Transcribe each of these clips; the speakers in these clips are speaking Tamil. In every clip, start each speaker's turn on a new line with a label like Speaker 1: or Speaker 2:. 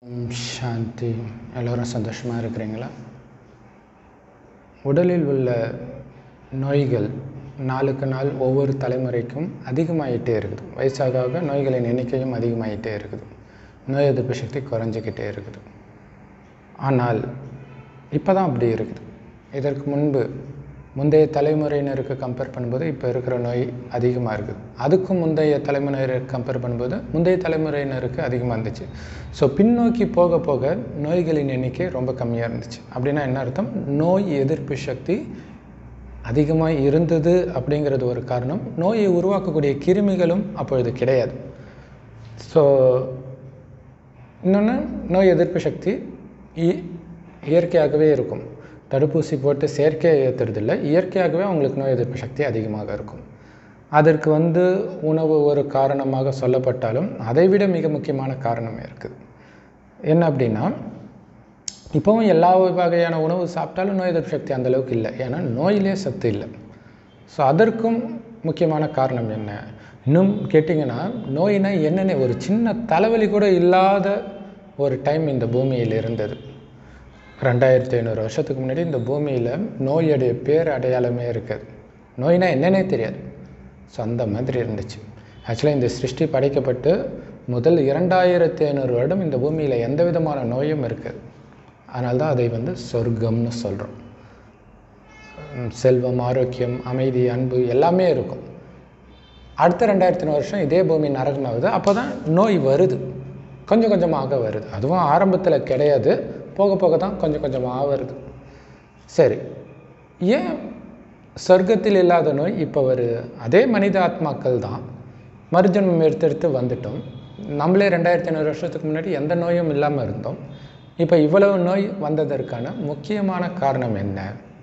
Speaker 1: ஓம் சாந்தி எல்லோரும் சந்தோஷமாக இருக்கிறீங்களா உடலில் உள்ள நோய்கள் நாளுக்கு நாள் ஒவ்வொரு தலைமுறைக்கும் அதிகமாகிட்டே இருக்குது வயசாக ஆக நோய்களின் எண்ணிக்கையும் அதிகமாகிட்டே இருக்குது நோய் எதிர்ப்பு சக்தி குறைஞ்சிக்கிட்டே இருக்குது ஆனால் இப்போ தான் அப்படி இருக்குது இதற்கு முன்பு முந்தைய தலைமுறையினருக்கு கம்பேர் பண்ணும்போது இப்போ இருக்கிற நோய் அதிகமாக இருக்குது அதுக்கும் முந்தைய தலைமுறையினர் கம்பேர் பண்ணும்போது முந்தைய தலைமுறையினருக்கு அதிகமாக இருந்துச்சு ஸோ பின்னோக்கி போக போக நோய்களின் எண்ணிக்கை ரொம்ப கம்மியாக இருந்துச்சு அப்படின்னா என்ன அர்த்தம் நோய் எதிர்ப்பு சக்தி அதிகமாக இருந்தது அப்படிங்கிறது ஒரு காரணம் நோயை உருவாக்கக்கூடிய கிருமிகளும் அப்பொழுது கிடையாது ஸோ இன்னொன்று நோய் எதிர்ப்பு சக்தி இ- இயற்கையாகவே இருக்கும் தடுப்பூசி போட்டு செயற்கையாக ஏற்றுறதில்ல இயற்கையாகவே அவங்களுக்கு நோய் எதிர்ப்பு சக்தி அதிகமாக இருக்கும் அதற்கு வந்து உணவு ஒரு காரணமாக சொல்லப்பட்டாலும் அதைவிட மிக முக்கியமான காரணமே இருக்குது என்ன அப்படின்னா இப்போவும் எல்லா வகையான உணவு சாப்பிட்டாலும் நோய் எதிர்ப்பு சக்தி அந்த அளவுக்கு இல்லை ஏன்னா நோயிலே சத்து இல்லை ஸோ அதற்கும் முக்கியமான காரணம் என்ன இன்னும் கேட்டிங்கன்னா நோயினா என்னென்ன ஒரு சின்ன தலைவலி கூட இல்லாத ஒரு டைம் இந்த பூமியில் இருந்தது ரெண்டாயிரத்தி ஐநூறு வருஷத்துக்கு முன்னாடி இந்த பூமியில் நோயுடைய பேர் அடையாளமே இருக்காது நோயினா என்னன்னே தெரியாது ஸோ அந்த மாதிரி இருந்துச்சு ஆக்சுவலாக இந்த சிருஷ்டி படைக்கப்பட்டு முதல் இரண்டாயிரத்தி ஐநூறு வருடம் இந்த பூமியில் எந்த விதமான நோயும் இருக்காது அதனால தான் அதை வந்து சொர்க்கம்னு சொல்கிறோம் செல்வம் ஆரோக்கியம் அமைதி அன்பு எல்லாமே இருக்கும் அடுத்த ரெண்டாயிரத்தி வருஷம் இதே பூமி நரகமாகுது அப்போ தான் நோய் வருது கொஞ்சம் கொஞ்சமாக வருது அதுவும் ஆரம்பத்தில் கிடையாது போக போக தான் கொஞ்சம் கொஞ்சமாக வருது சரி ஏன் சொர்க்கத்தில் இல்லாத நோய் இப்போ வருது அதே மனித ஆத்மாக்கள் தான் மறுஜன்மம் எடுத்தெடுத்து வந்துட்டோம் நம்மளே ரெண்டாயிரத்தி ஐநூறு வருஷத்துக்கு முன்னாடி எந்த நோயும் இல்லாமல் இருந்தோம் இப்போ இவ்வளவு நோய் வந்ததற்கான முக்கியமான காரணம் என்ன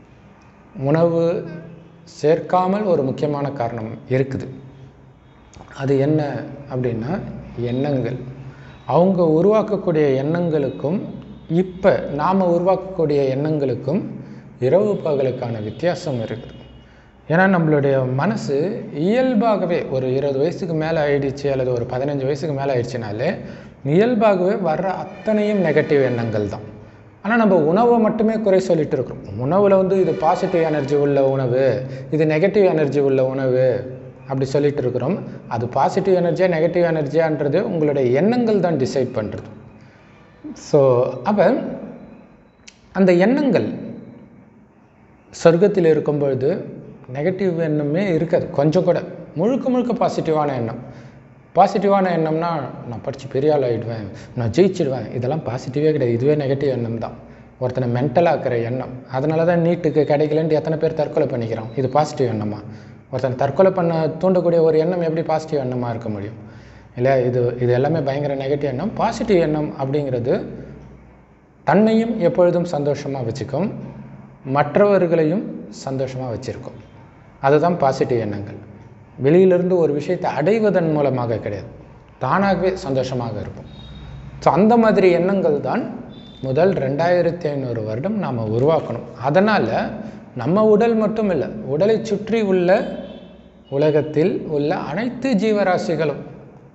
Speaker 1: உணவு சேர்க்காமல் ஒரு முக்கியமான காரணம் இருக்குது அது என்ன அப்படின்னா எண்ணங்கள் அவங்க உருவாக்கக்கூடிய எண்ணங்களுக்கும் இப்போ நாம் உருவாக்கக்கூடிய எண்ணங்களுக்கும் இரவு பகலுக்கான வித்தியாசம் இருக்குது ஏன்னா நம்மளுடைய மனசு இயல்பாகவே ஒரு இருபது வயசுக்கு மேலே ஆயிடுச்சு அல்லது ஒரு பதினஞ்சு வயசுக்கு மேலே ஆயிடுச்சுனாலே இயல்பாகவே வர்ற அத்தனையும் நெகட்டிவ் எண்ணங்கள் தான் ஆனால் நம்ம உணவை மட்டுமே குறை சொல்லிட்டு இருக்கிறோம் உணவில் வந்து இது பாசிட்டிவ் எனர்ஜி உள்ள உணவு இது நெகட்டிவ் எனர்ஜி உள்ள உணவு அப்படி சொல்லிட்டு இருக்கிறோம் அது பாசிட்டிவ் எனர்ஜியா நெகட்டிவ் எனர்ஜியான்றது உங்களுடைய எண்ணங்கள் தான் டிசைட் பண்ணுறது ஸோ அப்போ அந்த எண்ணங்கள் சொர்க்கத்தில் இருக்கும்பொழுது நெகட்டிவ் எண்ணமே இருக்காது கொஞ்சம் கூட முழுக்க முழுக்க பாசிட்டிவான எண்ணம் பாசிட்டிவான எண்ணம்னா நான் படித்து பெரிய ஆள் ஆகிடுவேன் நான் ஜெயிச்சிடுவேன் இதெல்லாம் பாசிட்டிவே கிடையாது இதுவே நெகட்டிவ் எண்ணம் தான் ஒருத்தனை மென்டலாக்குற எண்ணம் அதனால தான் நீட்டுக்கு கிடைக்கலன்ட்டு எத்தனை பேர் தற்கொலை பண்ணிக்கிறோம் இது பாசிட்டிவ் எண்ணமா ஒருத்தன் தற்கொலை பண்ண தூண்டக்கூடிய ஒரு எண்ணம் எப்படி பாசிட்டிவ் எண்ணமாக இருக்க முடியும் இல்லை இது இது எல்லாமே பயங்கர நெகட்டிவ் எண்ணம் பாசிட்டிவ் எண்ணம் அப்படிங்கிறது தன்னையும் எப்பொழுதும் சந்தோஷமாக வச்சுக்கும் மற்றவர்களையும் சந்தோஷமாக வச்சுருக்கும் அதுதான் பாசிட்டிவ் எண்ணங்கள் வெளியிலிருந்து ஒரு விஷயத்தை அடைவதன் மூலமாக கிடையாது தானாகவே சந்தோஷமாக இருப்போம் ஸோ அந்த மாதிரி எண்ணங்கள் தான் முதல் ரெண்டாயிரத்தி ஐநூறு வருடம் நாம் உருவாக்கணும் அதனால் நம்ம உடல் மட்டும் இல்லை உடலை சுற்றி உள்ள உலகத்தில் உள்ள அனைத்து ஜீவராசிகளும்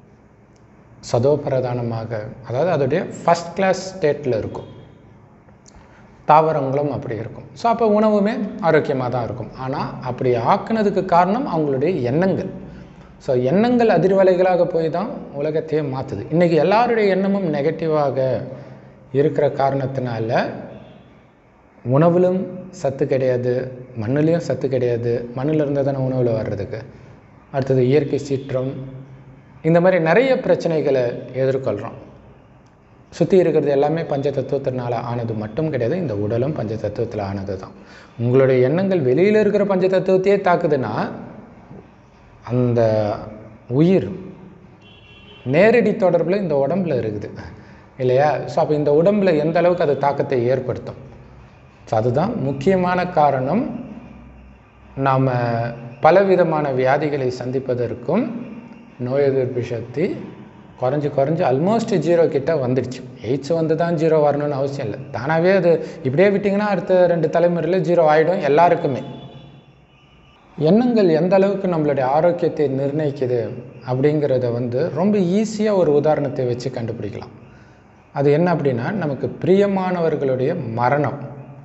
Speaker 1: சதோபிரதானமாக அதாவது அதோடைய ஃபஸ்ட் கிளாஸ் ஸ்டேட்டில் இருக்கும் தாவரங்களும் அப்படி இருக்கும் ஸோ அப்போ உணவுமே ஆரோக்கியமாக தான் இருக்கும் ஆனால் அப்படி ஆக்குனதுக்கு காரணம் அவங்களுடைய எண்ணங்கள் ஸோ எண்ணங்கள் அதிர்வலைகளாக போய் தான் உலகத்தையே மாற்றுது இன்றைக்கி எல்லாருடைய எண்ணமும் நெகட்டிவாக இருக்கிற காரணத்தினால உணவிலும் சத்து கிடையாது மண்ணுலேயும் சத்து கிடையாது மண்ணில் இருந்தால் தானே உணவில் வர்றதுக்கு அடுத்தது இயற்கை சீற்றம் இந்த மாதிரி நிறைய பிரச்சனைகளை எதிர்கொள்கிறோம் சுற்றி இருக்கிறது எல்லாமே பஞ்ச தத்துவத்தினால ஆனது மட்டும் கிடையாது இந்த உடலும் பஞ்ச தத்துவத்தில் ஆனது தான் உங்களுடைய எண்ணங்கள் வெளியில் இருக்கிற பஞ்ச தத்துவத்தையே தாக்குதுன்னா அந்த உயிர் நேரடி தொடர்பில் இந்த உடம்புல இருக்குது இல்லையா ஸோ அப்போ இந்த உடம்புல எந்த அளவுக்கு அது தாக்கத்தை ஏற்படுத்தும் ஸோ அதுதான் முக்கியமான காரணம் நாம் பலவிதமான வியாதிகளை சந்திப்பதற்கும் நோய் எதிர்ப்பு சக்தி குறைஞ்சி குறைஞ்சி ஆல்மோஸ்ட் ஜீரோ கிட்ட வந்துடுச்சு எய்ட்ஸ் வந்து தான் ஜீரோ வரணும்னு அவசியம் இல்லை தானாகவே அது இப்படியே விட்டிங்கன்னா அடுத்த ரெண்டு தலைமுறையில் ஜீரோ ஆகிடும் எல்லாருக்குமே எண்ணங்கள் எந்த அளவுக்கு நம்மளுடைய ஆரோக்கியத்தை நிர்ணயிக்குது அப்படிங்கிறத வந்து ரொம்ப ஈஸியாக ஒரு உதாரணத்தை வச்சு கண்டுபிடிக்கலாம் அது என்ன அப்படின்னா நமக்கு பிரியமானவர்களுடைய மரணம்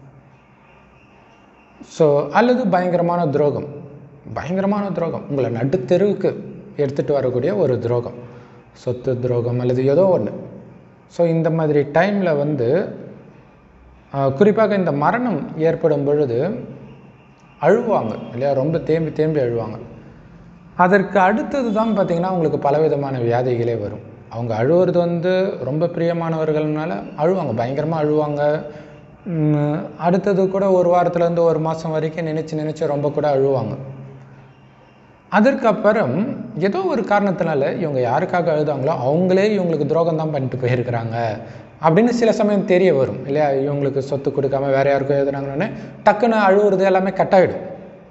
Speaker 1: ஸோ அல்லது பயங்கரமான துரோகம் பயங்கரமான துரோகம் உங்களை நடுத்தெருவுக்கு எடுத்துகிட்டு வரக்கூடிய ஒரு துரோகம் சொத்து துரோகம் அல்லது ஏதோ ஒன்று ஸோ இந்த மாதிரி டைமில் வந்து ஆஹ், குறிப்பாக இந்த மரணம் ஏற்படும் பொழுது அழுவாங்க இல்லையா ரொம்ப தேம்பி தேம்பி அழுவாங்க அதற்கு அடுத்தது தான் பார்த்திங்கன்னா உங்களுக்கு பலவிதமான வியாதிகளே வரும் அவங்க அழுவுறது வந்து ரொம்ப பிரியமானவர்கள்னால அழுவாங்க பயங்கரமாக அழுவாங்க உம், அடுத்தது கூட ஒரு வாரத்துலேருந்து ஒரு மாதம் வரைக்கும் நினச்சி நினச்சி ரொம்ப கூட அழுவாங்க அதற்கு அப்புறம் ஏதோ ஒரு காரணத்தினால இவங்க யாருக்காக அழுதாங்களோ அவங்களே இவங்களுக்கு துரோகம் தான் பண்ணிட்டு போயிருக்கிறாங்க அப்படின்னு சில சமயம் தெரிய வரும் இல்லையா இவங்களுக்கு சொத்து கொடுக்காம வேற யாருக்கும் எழுதுனாங்கன்னு டக்குன்னு அழுவுறது எல்லாமே கட்டாயிடும்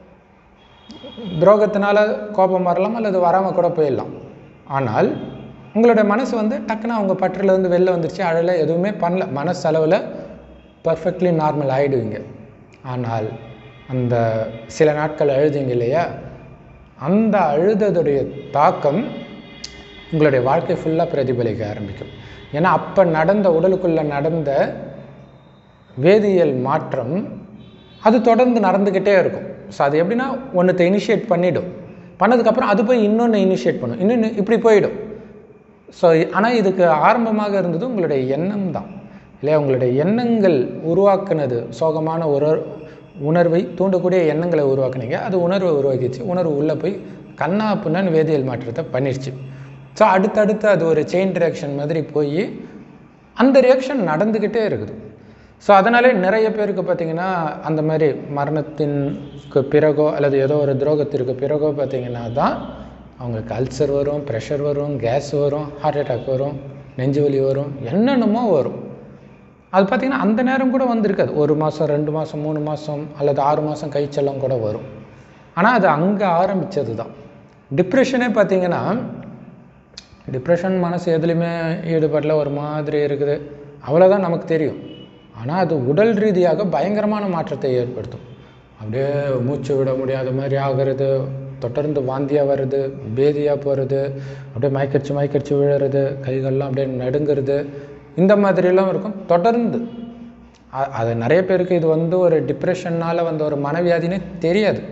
Speaker 1: துரோகத்தினால கோபம் வரலாம் அல்லது வராமல் கூட போயிடலாம் ஆனால் உங்களுடைய மனசு வந்து டக்குன்னு அவங்க பற்றிலேருந்து வெளில வந்துருச்சு அழல எதுவுமே பண்ணல மனசளவில் பர்ஃபெக்ட்லி நார்மல் ஆகிடுவீங்க ஆனால் அந்த சில நாட்கள் அழுதிங்க இல்லையா அந்த அழுததுடைய தாக்கம் உங்களுடைய வாழ்க்கை ஃபுல்லாக பிரதிபலிக்க ஆரம்பிக்கும் ஏன்னா அப்போ நடந்த உடலுக்குள்ளே நடந்த வேதியியல் மாற்றம் அது தொடர்ந்து நடந்துக்கிட்டே இருக்கும் ஸோ அது எப்படின்னா ஒன்றத்தை இனிஷியேட் பண்ணிடும் பண்ணதுக்கப்புறம் அது போய் இன்னொன்று இனிஷியேட் பண்ணும் இன்னொன்று இப்படி போயிடும் ஸோ ஆனால் இதுக்கு ஆரம்பமாக இருந்தது உங்களுடைய எண்ணம் தான் இல்லையா உங்களுடைய எண்ணங்கள் உருவாக்குனது சோகமான ஒரு உணர்வை தூண்டக்கூடிய எண்ணங்களை உருவாக்குனீங்க அது உணர்வை உருவாக்கிச்சு உணர்வு உள்ளே போய் கண்ணா பின்னான்னு வேதியியல் மாற்றத்தை பண்ணிடுச்சு ஸோ அடுத்தடுத்து அது ஒரு செயின் ரியாக்ஷன் மாதிரி போய் அந்த ரியாக்ஷன் நடந்துக்கிட்டே இருக்குது ஸோ அதனாலே நிறைய பேருக்கு பார்த்தீங்கன்னா அந்த மாதிரி மரணத்திற்கு பிறகோ அல்லது ஏதோ ஒரு துரோகத்திற்கு பிறகோ பார்த்தீங்கன்னா தான் அவங்களுக்கு அல்சர் வரும் ப்ரெஷர் வரும் கேஸ் வரும் ஹார்ட் அட்டாக் வரும் நெஞ்சு வலி வரும் என்னென்னமோ வரும் அது பார்த்திங்கன்னா அந்த நேரம் கூட வந்திருக்காது ஒரு மாதம் ரெண்டு மாதம் மூணு மாதம் அல்லது ஆறு மாதம் கழிச்செல்லாம் கூட வரும் ஆனால் அது அங்கே ஆரம்பித்தது தான் டிப்ரெஷனே பார்த்தீங்கன்னா டிப்ரெஷன் மனசு எதுலேயுமே ஈடுபடல ஒரு மாதிரி இருக்குது அவ்வளோதான் நமக்கு தெரியும் ஆனால் அது உடல் ரீதியாக பயங்கரமான மாற்றத்தை ஏற்படுத்தும் அப்படியே மூச்சு விட முடியாத மாதிரி ஆகிறது தொடர்ந்து வாந்தியாக வருது பேதியாக போகிறது அப்படியே மயக்கடிச்சு மயக்கடிச்சு விழுறது கைகள்லாம் அப்படியே நடுங்கிறது இந்த மாதிரிலாம் இருக்கும் தொடர்ந்து அ- அது நிறைய பேருக்கு இது வந்து ஒரு டிப்ரெஷன்னால் வந்த ஒரு மனவியாதினே தெரியாது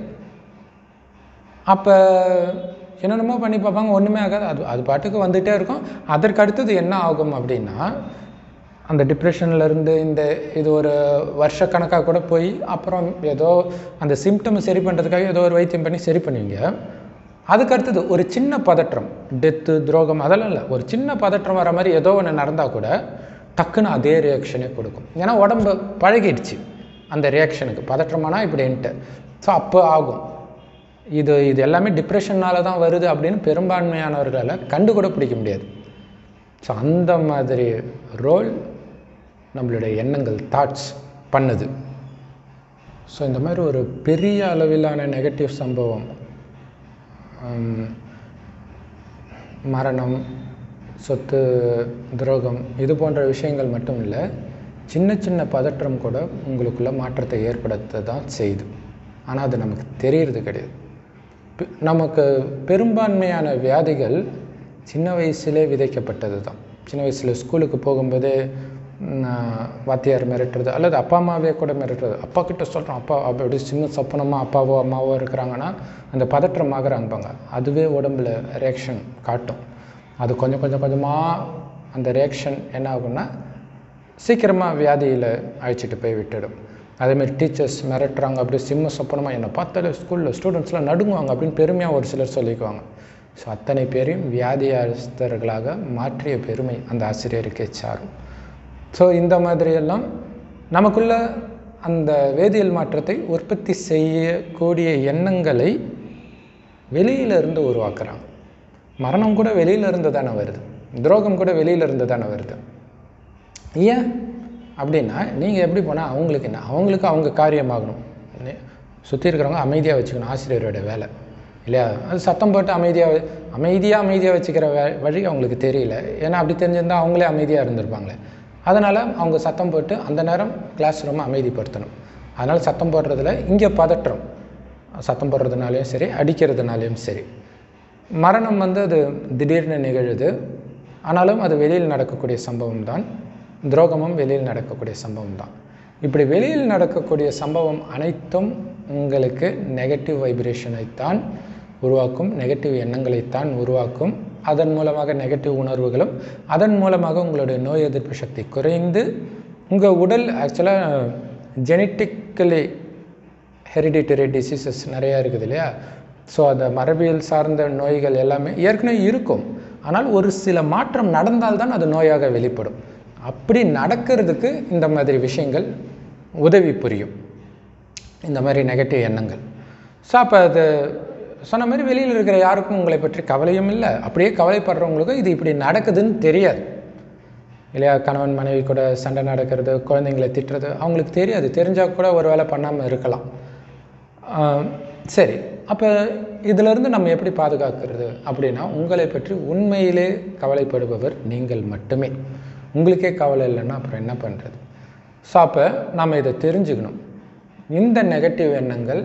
Speaker 1: அப்போ என்னென்னமோ பண்ணி பார்ப்பாங்க ஒன்றுமே ஆகாது அது அது பாட்டுக்கு வந்துகிட்டே இருக்கும் அதற்கு அடுத்தது என்ன ஆகும் அப்படின்னா அந்த டிப்ரெஷன்ல இருந்து இந்த இது ஒரு வருஷக்கணக்காக கூட போய் அப்புறம் ஏதோ அந்த சிம்டம் சரி பண்ணுறதுக்காக ஏதோ ஒரு வைத்தியம் பண்ணி சரி பண்ணுவீங்க அதுக்கு அடுத்தது ஒரு சின்ன பதற்றம் டெத்து துரோகம் அதெல்லாம் இல்லை ஒரு சின்ன பதற்றம் வர மாதிரி ஏதோ ஒன்று நடந்தால் கூட டக்குன்னு அதே ரியாக்ஷனே கொடுக்கும் ஏன்னா உடம்பு பழகிடுச்சு அந்த ரியாக்ஷனுக்கு பதற்றமானா இப்படின்ட்டு ஸோ அப்போ ஆகும் இது இது எல்லாமே டிப்ரெஷன்னால தான் வருது அப்படின்னு பெரும்பான்மையானவர்களால் கண்டு கூட பிடிக்க முடியாது ஸோ அந்த மாதிரி ரோல் நம்மளுடைய எண்ணங்கள் தாட்ஸ் பண்ணுது ஸோ இந்த மாதிரி ஒரு பெரிய அளவிலான நெகட்டிவ் சம்பவம் ஹம், மரணம் சொத்து துரோகம் இது போன்ற விஷயங்கள் மட்டும் இல்லை சின்ன சின்ன பதற்றம் கூட உங்களுக்குள்ள மாற்றத்தை ஏற்படுத்த தான் செய்யுது ஆனால் அது நமக்கு தெரியறது கிடையாது பெ- நமக்கு பெரும்பான்மையான வியாதிகள் சின்ன வயசுலே விதைக்கப்பட்டது தான் சின்ன வயசில் ஸ்கூலுக்கு போகும்போதே ம், ஆஹ், வாத்தியார் மிரட்டுறது அல்லது அப்பா அம்மாவே கூட மிரட்டுறது அப்பா கிட்ட சொல்கிறோம் அப்பா அப்போ அப்படி சின்ன சொப்பனமாக அப்பாவோ அம்மாவோ இருக்கிறாங்கன்னா அந்த பதற்றம் ஆகுறாங்கப்பாங்க அதுவே உடம்புல ரியாக்ஷன் காட்டும் அது கொஞ்சம் கொஞ்சம் கொஞ்சமாக அந்த ரியாக்ஷன் என்ன ஆகும்னா சீக்கிரமாக வியாதியில் அழைச்சிட்டு போய் விட்டுடும் அதேமாதிரி டீச்சர்ஸ் மிரட்டுறாங்க அப்படியே சிம்ம சொப்பனமாக என்னை பார்த்தாலே ஸ்கூலில் ஸ்டூடெண்ட்ஸ்லாம் நடுங்குவாங்க அப்படின்னு பெருமையாக ஒரு சிலர் சொல்லிக்குவாங்க ஸோ அத்தனை பேரையும் வியாதியஸ்தர்களாக மாற்றிய பெருமை அந்த ஆசிரியருக்கே சாரும் ஸோ இந்த மாதிரியெல்லாம் நமக்குள்ள அந்த வேதியியல் மாற்றத்தை உற்பத்தி செய்யக்கூடிய எண்ணங்களை வெளியில இருந்து உருவாக்குறாங்க மரணம் கூட வெளியில இருந்து தானே வருது துரோகம் கூட வெளியில இருந்து தானே வருது ஏன் அப்படின்னா நீங்கள் எப்படி போனால் அவங்களுக்கு என்ன அவங்களுக்கு அவங்க காரியமாகணும் சுற்றி இருக்கிறவங்க அமைதியாக வச்சுக்கணும் ஆசிரியரோட வேலை இல்லையா அது சத்தம் போட்டு அமைதியாக அமைதியாக அமைதியாக வச்சுக்கிற வே வழி அவங்களுக்கு தெரியல ஏன்னா அப்படி தெரிஞ்சிருந்தால் அவங்களே அமைதியாக இருந்திருப்பாங்களே அதனால் அவங்க சத்தம் போட்டு அந்த நேரம் கிளாஸ் ரூமை அமைதிப்படுத்தணும் அதனால் சத்தம் போடுறதுல இங்கே பதற்றம் சத்தம் போடுறதுனாலையும் சரி அடிக்கிறதுனாலையும் சரி மரணம் வந்து அது திடீர்னு நிகழுது ஆனாலும் அது வெளியில் நடக்கக்கூடிய சம்பவம் தான் துரோகமும் வெளியில் நடக்கக்கூடிய சம்பவம் தான் இப்படி வெளியில் நடக்கக்கூடிய சம்பவம் அனைத்தும் உங்களுக்கு நெகட்டிவ் வைப்ரேஷனைத்தான் உருவாக்கும் நெகட்டிவ் எண்ணங்களைத்தான் உருவாக்கும் அதன் மூலமாக நெகட்டிவ் உணர்வுகளும் அதன் மூலமாக உங்களுடைய நோய் எதிர்ப்பு சக்தி குறைந்து உங்கள் உடல் ஆக்சுவலாக ஜெனட்டிக்கலி ஹெரிடிட்டரி டிசீசஸ் நிறையா இருக்குது இல்லையா ஸோ அந்த மரபியல் சார்ந்த நோய்கள் எல்லாமே ஏற்கனவே இருக்கும் ஆனால் ஒரு சில மாற்றம் நடந்தால்தான் அது நோயாக வெளிப்படும் அப்படி நடக்கிறதுக்கு இந்த மாதிரி விஷயங்கள் உதவி புரியும் இந்த மாதிரி நெகட்டிவ் எண்ணங்கள் ஸோ அப்போ அது சொன்ன மாதிரி வெளியில் இருக்கிற யாருக்கும் உங்களை பற்றி கவலையும் இல்லை அப்படியே கவலைப்படுறவங்களுக்கும் இது இப்படி நடக்குதுன்னு தெரியாது இல்லையா கணவன் மனைவி கூட சண்டை நடக்கிறது குழந்தைங்களை திட்டுறது அவங்களுக்கு தெரியாது தெரிஞ்சால் கூட ஒரு வேளை பண்ணாமல் இருக்கலாம் ஆஹ் சரி அப்போ இதிலிருந்து நம்ம எப்படி பாதுகாக்கிறது அப்படின்னா உங்களை பற்றி உண்மையிலே கவலைப்படுபவர் நீங்கள் மட்டுமே உங்களுக்கே கவலை இல்லைன்னா அப்புறம் என்ன பண்ணுறது ஸோ அப்போ நாம் இதை தெரிஞ்சுக்கணும் இந்த நெகட்டிவ் எண்ணங்கள்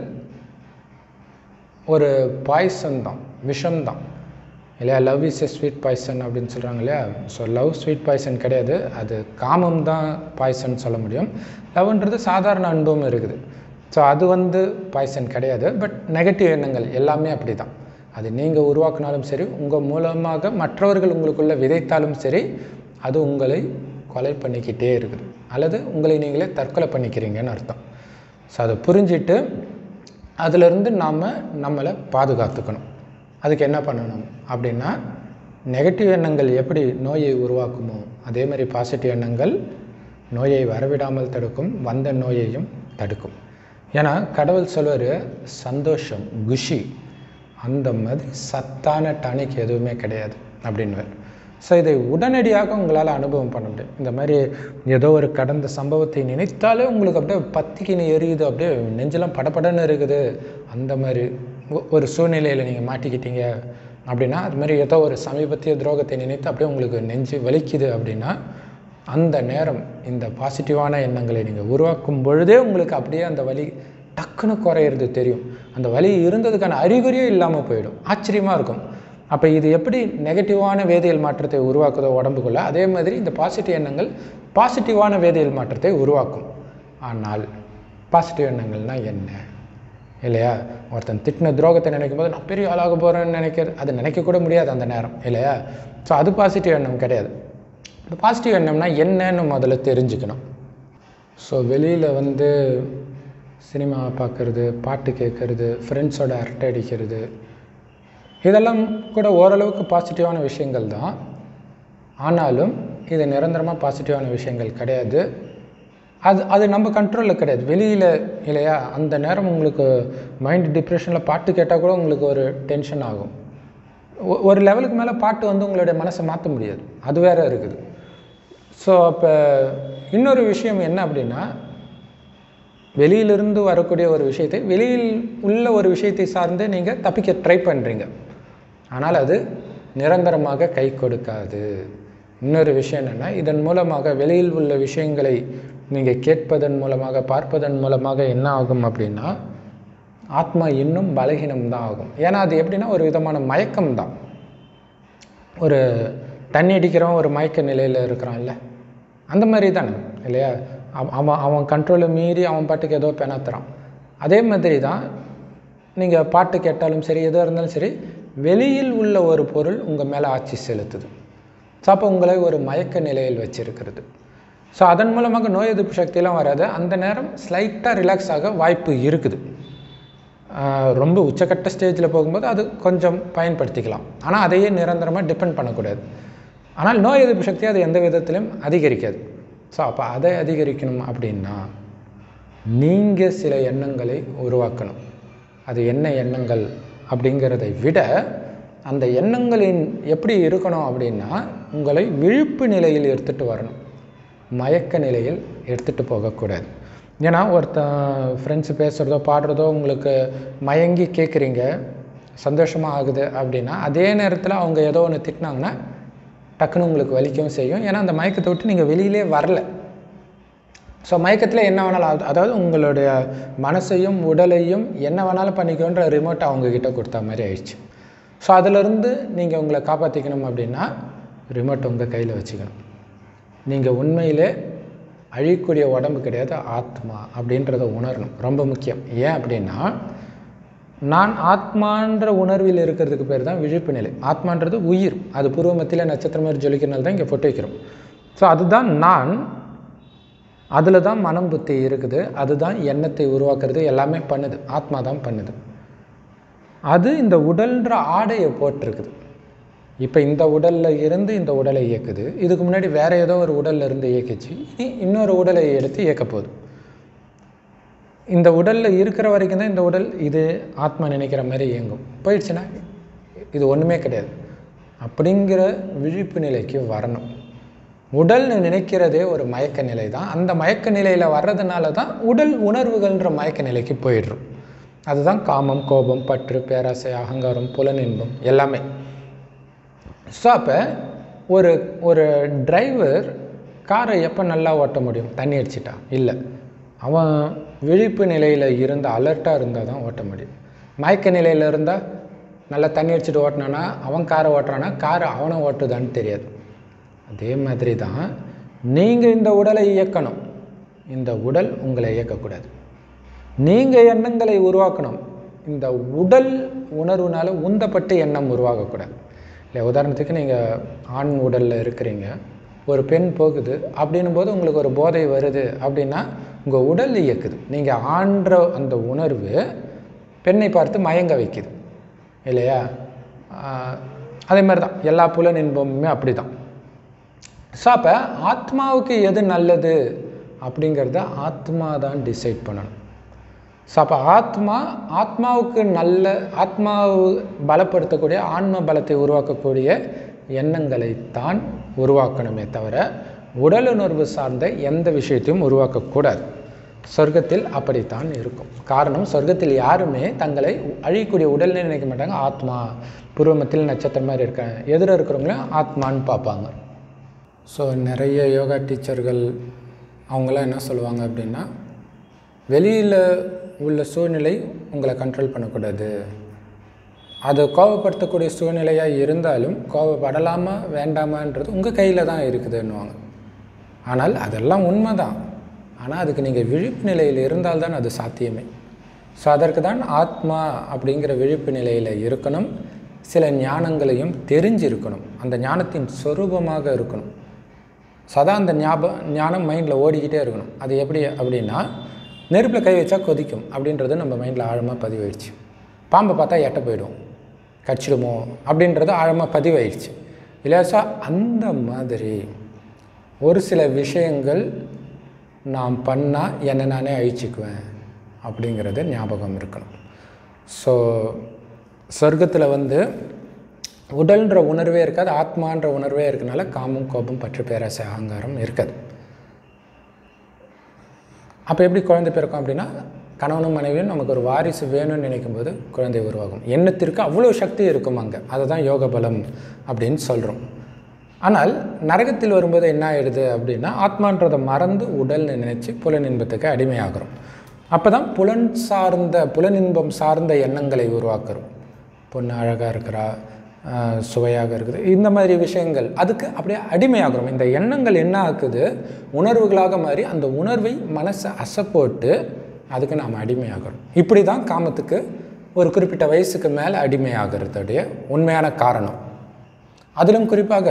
Speaker 1: ஒரு பாய்சன் தான் விஷம் தான் இல்லையா love is a sweet poison அப்படின்னு சொல்கிறாங்க இல்லையா ஸோ லவ் ஸ்வீட் பாய்சன் கிடையாது அது காமம் தான் பாய்சன் சொல்ல முடியும் லவ்ன்றது சாதாரண அன்பும் இருக்குது ஸோ அது வந்து பாய்சன் கிடையாது பட் நெகட்டிவ் எண்ணங்கள் எல்லாமே அப்படி தான் அது நீங்கள் உருவாக்கினாலும் சரி உங்கள் மூலமாக மற்றவர்கள் உங்களுக்குள்ளே விதைத்தாலும் சரி அது உங்களை கொலை பண்ணிக்கிட்டே இருக்குது அல்லது உங்களை நீங்களே தற்கொலை பண்ணிக்கிறீங்கன்னு அர்த்தம் ஸோ அதை புரிஞ்சிட்டு அதிலிருந்து நாம் நம்மளை பாதுகாத்துக்கணும் அதுக்கு என்ன பண்ணணும் அப்படின்னா நெகட்டிவ் எண்ணங்கள் எப்படி நோயை உருவாக்குமோ அதே மாதிரி பாசிட்டிவ் எண்ணங்கள் நோயை வரவிடாமல் தடுக்கும் வந்த நோயையும் தடுக்கும் ஏன்னா கடவுள் சொல்வார் சந்தோஷம் குஷி அந்த மாதிரி சத்தான டானிக் எதுவுமே கிடையாது அப்படின்னுவார் ஸோ இதை உடனடியாக உங்களால் அனுபவம் பண்ண முடியும் இந்த மாதிரி ஏதோ ஒரு கடந்த சம்பவத்தை நினைத்தாலே உங்களுக்கு அப்படியே பத்திக்கின்னு எரியுது அப்படியே நெஞ்செல்லாம் படபடன்னு இருக்குது அந்த மாதிரி ஒ- ஒரு சூழ்நிலையில் நீங்கள் மாட்டிக்கிட்டீங்க அப்படின்னா அது மாதிரி ஏதோ ஒரு சமீபத்திய துரோகத்தை நினைத்து அப்படியே உங்களுக்கு நெஞ்சு வலிக்குது அப்படின்னா அந்த நேரம் இந்த பாசிட்டிவான எண்ணங்களை நீங்கள் உருவாக்கும் பொழுதே உங்களுக்கு அப்படியே அந்த வலி டக்குன்னு குறையிறது தெரியும் அந்த வலி இருந்ததுக்கான அறிகுறியே இல்லாமல் போயிடும் ஆச்சரியமாக இருக்கும் அப்போ இது எப்படி நெகட்டிவான வேதியியல் மாற்றத்தை உருவாக்குதோ உடம்புக்குள்ள அதே மாதிரி இந்த பாசிட்டிவ் எண்ணங்கள் பாசிட்டிவான வேதியியல் மாற்றத்தை உருவாக்கும் ஆனால் பாசிட்டிவ் எண்ணங்கள்னால் என்ன இல்லையா ஒருத்தன் திட்டின துரோகத்தை நினைக்கும் போது நான் பெரிய ஆளாக போகிறேன்னு நினைக்கிறது அது நினைக்கக்கூட முடியாது அந்த நேரம் இல்லையா ஸோ அது பாசிட்டிவ் எண்ணம் கிடையாது இந்த பாசிட்டிவ் எண்ணம்னா என்னன்னு முதல்ல தெரிஞ்சுக்கணும் ஸோ வெளியில் வந்து சினிமா பார்க்குறது பாட்டு கேட்குறது ஃப்ரெண்ட்ஸோட அரட்டை அடிக்கிறது இதெல்லாம் கூட ஓரளவுக்கு பாசிட்டிவான விஷயங்கள் தான் ஆனாலும் இது நிரந்தரமாக பாசிட்டிவான விஷயங்கள் கிடையாது அது அது நம்ம கண்ட்ரோலில் கிடையாது வெளியில் இல்லையா அந்த நேரம் உங்களுக்கு மைண்ட் டிப்ரெஷனில் பாட்டு கேட்டால் கூட உங்களுக்கு ஒரு டென்ஷன் ஆகும் ஒ- ஒரு லெவலுக்கு மேலே பாட்டு வந்து உங்களுடைய மனசை மாற்ற முடியாது அது வேற இருக்குது ஸோ அப்போ இன்னொரு விஷயம் என்ன அப்படின்னா வெளியிலிருந்து வரக்கூடிய ஒரு விஷயத்தை வெளியில் உள்ள ஒரு விஷயத்தை சார்ந்து நீங்கள் தப்பிக்க ட்ரை பண்ணுறீங்க ஆனால் அது நிரந்தரமாக கை கொடுக்காது இன்னொரு விஷயம் என்னென்னா இதன் மூலமாக வெளியில் உள்ள விஷயங்களை நீங்கள் கேட்பதன் மூலமாக பார்ப்பதன் மூலமாக என்ன ஆகும் அப்படின்னா ஆத்மா இன்னும் பலகீனம் தான் ஆகும் ஏன்னா அது எப்படின்னா ஒரு விதமான மயக்கம் தான் ஒரு தண்ணி அடிக்கிறவன் ஒரு மயக்க நிலையில் இருக்கிறான்ல அந்த மாதிரி தானே இல்லையா அவ- அவன் அவன் கண்ட்ரோலை மீறி அவன் பாட்டுக்கு ஏதோ பெணத்துறான் அதே மாதிரி தான் நீங்கள் பாட்டு கேட்டாலும் சரி எதுவாக இருந்தாலும் சரி வெளியில் உள்ள ஒரு பொருள் உங்கள் மேலே ஆட்சி செலுத்துது ஸோ அப்போ உங்களை ஒரு மயக்க நிலையில் வச்சிருக்கிறது ஸோ அதன் மூலமாக நோய் எதிர்ப்பு சக்தியெல்லாம் வராது அந்த நேரம் ஸ்லைட்டாக ரிலாக்ஸ் ஆக வாய்ப்பு இருக்குது ஆஹ் ரொம்ப உச்சக்கட்ட ஸ்டேஜில் போகும்போது அது கொஞ்சம் பயன்படுத்திக்கலாம் ஆனால் அதையே நிரந்தரமாக டிபெண்ட் பண்ணக்கூடாது ஆனால் நோய் எதிர்ப்பு சக்தி அது எந்த விதத்திலும் அதிகரிக்காது ஸோ அப்போ அதை அதிகரிக்கணும் அப்படின்னா நீங்கள் சில எண்ணங்களை உருவாக்கணும் அது என்ன எண்ணங்கள் அப்படிங்கிறதை விட அந்த எண்ணங்களின் எப்படி இருக்கணும் அப்படின்னா உங்களை விழிப்பு நிலையில் எடுத்துகிட்டு வரணும் மயக்க நிலையில் எடுத்துகிட்டு போகக்கூடாது ஏன்னா ஒருத்தன் ஃப்ரெண்ட்ஸ் பேசுகிறதோ பாடுறதோ உங்களுக்கு மயங்கி கேட்குறீங்க சந்தோஷமாக ஆகுது அப்படின்னா அதே நேரத்தில் அவங்க ஏதோ ஒன்று திட்டினாங்கன்னா டக்குன்னு உங்களுக்கு வலிக்கவும் செய்யும் ஏன்னா அந்த மயக்கத்தை விட்டு நீங்கள் வெளியிலே வரல ஸோ மயக்கத்தில் என்ன வேணாலும் அது- அதாவது உங்களுடைய மனசையும் உடலையும் என்ன வேணாலும் பண்ணிக்கோன்ற ரிமோட்டை அவங்கக்கிட்ட கொடுத்தா மாதிரி ஆயிடுச்சு ஸோ அதிலிருந்து நீங்கள் உங்களை காப்பாற்றிக்கணும் அப்படின்னா ரிமோட் உங்கள் கையில் வச்சுக்கணும் நீங்கள் உண்மையிலே அழியக்கூடிய உடம்பு கிடையாது ஆத்மா அப்படின்றத உணரணும் ரொம்ப முக்கியம் ஏன் அப்படின்னா நான் ஆத்மான்ற உணர்வில் இருக்கிறதுக்கு பேர் தான் விழிப்பு நிலை ஆத்மான்றது உயிர் அது பூர்வ மத்தியில் நட்சத்திரம் மாதிரி ஜொலிக்கிறனால தான் இங்கே போட்டு வைக்கிறோம் ஸோ அதுதான் நான் அதில் தான் மனம் புத்தி இருக்குது அதுதான் எண்ணத்தை உருவாக்குறது எல்லாமே பண்ணுது ஆத்மா தான் பண்ணுது அது இந்த உடல்ன்ற ஆடையை போட்டிருக்குது இப்போ இந்த உடலில் இருந்து இந்த உடலை இயக்குது இதுக்கு முன்னாடி வேற ஏதோ ஒரு உடல்ல இருந்து இயக்கிச்சு இனி இன்னொரு உடலை எடுத்து இயக்க போகுது இந்த உடலில் இருக்கிற வரைக்கும் தான் இந்த உடல் இது ஆத்மா நினைக்கிற மாதிரி இயங்கும் போயிடுச்சுன்னா இது ஒன்றுமே கிடையாது அப்படிங்கிற விழிப்பு நிலைக்கு வரணும் உடல்னு நினைக்கிறதே ஒரு மயக்க நிலை தான் அந்த மயக்க நிலையில் வர்றதுனால தான் உடல் உணர்வுகள்ன்ற மயக்க நிலைக்கு போயிடுறோம் அதுதான் காமம் கோபம் பற்று பேராசை அகங்காரம் புலனின்பம் எல்லாமே ஸோ அப்போ ஒரு ஒரு டிரைவர் காரை எப்போ நல்லா ஓட்ட முடியும் தண்ணி அடிச்சிட்டா இல்லை அவன் விழிப்பு நிலையில் இருந்து அலர்ட்டாக இருந்தால் தான் ஓட்ட முடியும் மயக்க நிலையில் இருந்தால் நல்லா தண்ணி அடிச்சுட்டு ஓட்டினானா அவன் காரை ஓட்டுறானா காரை அவனை ஓட்டுதான்னு தெரியாது அதே மாதிரி தான் நீங்கள் இந்த உடலை இயக்கணும் இந்த உடல் உங்களை இயக்கக்கூடாது நீங்கள் எண்ணங்களை உருவாக்கணும் இந்த உடல் உணர்வுனால உந்தப்பட்டு எண்ணம் உருவாகக்கூடாது இல்லை உதாரணத்துக்கு நீங்கள் ஆண் உடலில் இருக்கிறீங்க ஒரு பெண் போகுது அப்படின்னும் போது உங்களுக்கு ஒரு போதை வருது அப்படின்னா உங்கள் உடல் இயக்குது நீங்கள் ஆன்ற அந்த உணர்வு பெண்ணை பார்த்து மயங்க வைக்குது இல்லையா ஆஹ் அதே மாதிரி தான் எல்லா புலன் இன்பமுமே அப்படி தான் ஸோ அப்போ ஆத்மாவுக்கு எது நல்லது அப்படிங்கிறத ஆத்மா தான் டிசைட் பண்ணணும் ஸோ அப்போ ஆத்மா ஆத்மாவுக்கு நல்ல ஆத்மாவு பலப்படுத்தக்கூடிய ஆன்ம பலத்தை உருவாக்கக்கூடிய எண்ணங்களை தான் உருவாக்கணுமே தவிர உடலுணர்வு சார்ந்த எந்த விஷயத்தையும் உருவாக்கக்கூடாது சொர்க்கத்தில் அப்படித்தான் இருக்கும் காரணம் சொர்க்கத்தில் யாருமே தங்களை அழியக்கூடிய உடல்னு நினைக்க மாட்டாங்க ஆத்மா பூர்வமத்தில் நட்சத்திரம் மாதிரி இருக்காங்க எதிர இருக்கிறவங்களும் ஆத்மான்னு பார்ப்பாங்க ஸோ நிறைய யோகா டீச்சர்கள் அவங்களாம் என்ன சொல்லுவாங்க அப்படின்னா வெளியில் உள்ள சூழ்நிலை உங்களை கண்ட்ரோல் பண்ணக்கூடாது அது கோபப்படுத்தக்கூடிய சூழ்நிலையாக இருந்தாலும் கோபப்படலாமா வேண்டாமான்றது உங்கள் கையில் தான் இருக்குதுன்னுவாங்க ஆனால் அதெல்லாம் உண்மை தான் ஆனால் அதுக்கு நீங்கள் விழிப்பு நிலையில் இருந்தால்தான் அது சாத்தியமே ஸோ அதற்கு தான் ஆத்மா அப்படிங்கிற விழிப்பு நிலையில் இருக்கணும் சில ஞானங்களையும் தெரிஞ்சிருக்கணும் அந்த ஞானத்தின் சொரூபமாக இருக்கணும் சதா அந்த ஞாபகம் ஞானம் மைண்டில் ஓடிக்கிட்டே இருக்கணும் அது எப்படி அப்படின்னா நெருப்பில் கை வச்சா கொதிக்கும் அப்படின்றது நம்ம மைண்டில் ஆழமாக பதிவாயிடுச்சு பாம்பை பார்த்தா எட்ட போயிடும் கடிச்சிடுமோ அப்படின்றது ஆழமாக பதிவாயிடுச்சு இல்லையா அந்த மாதிரி ஒரு சில விஷயங்கள் நான் பண்ணால் என்னை நானே அழிச்சிக்குவேன் அப்படிங்கிறது ஞாபகம் இருக்கணும் ஸோ சொர்க்கத்தில் வந்து உடல்ன்ற உணர்வே இருக்காது ஆத்மான்ற உணர்வே இருக்கனால காமம் கோபம் பற்று பேராசை அகங்காரம் இருக்காது அப்போ எப்படி குழந்தை பிறக்கும் அப்படின்னா கணவனும் மனைவியும் நமக்கு ஒரு வாரிசு வேணும்னு நினைக்கும்போது குழந்தை உருவாகும் எண்ணத்திற்கு அவ்வளோ சக்தி இருக்கும் அங்கே அதை தான் யோக பலம் அப்படின்னு சொல்கிறோம் ஆனால் நரகத்தில் வரும்போது என்ன ஆயிடுது அப்படின்னா ஆத்மான்றதை மறந்து உடல்னு நினச்சி புலனின்பத்துக்கு அடிமையாகிறோம் அப்போ தான் புலன் சார்ந்த புலனின்பம் சார்ந்த எண்ணங்களை உருவாக்குறோம் பொண்ணு அழகாக இருக்கிறா ஆஹ் சுவையாக இருக்குது இந்த மாதிரி விஷயங்கள் அதுக்கு அப்படியே அடிமையாகிறோம் இந்த எண்ணங்கள் என்ன ஆக்குது உணர்வுகளாக மாறி அந்த உணர்வை மனசை அசைப்போட்டு அதுக்கு நாம் அடிமையாகிறோம் இப்படி தான் காமத்துக்கு ஒரு குறிப்பிட்ட வயசுக்கு மேலே அடிமையாகிறதுடைய உண்மையான காரணம் அதிலும் குறிப்பாக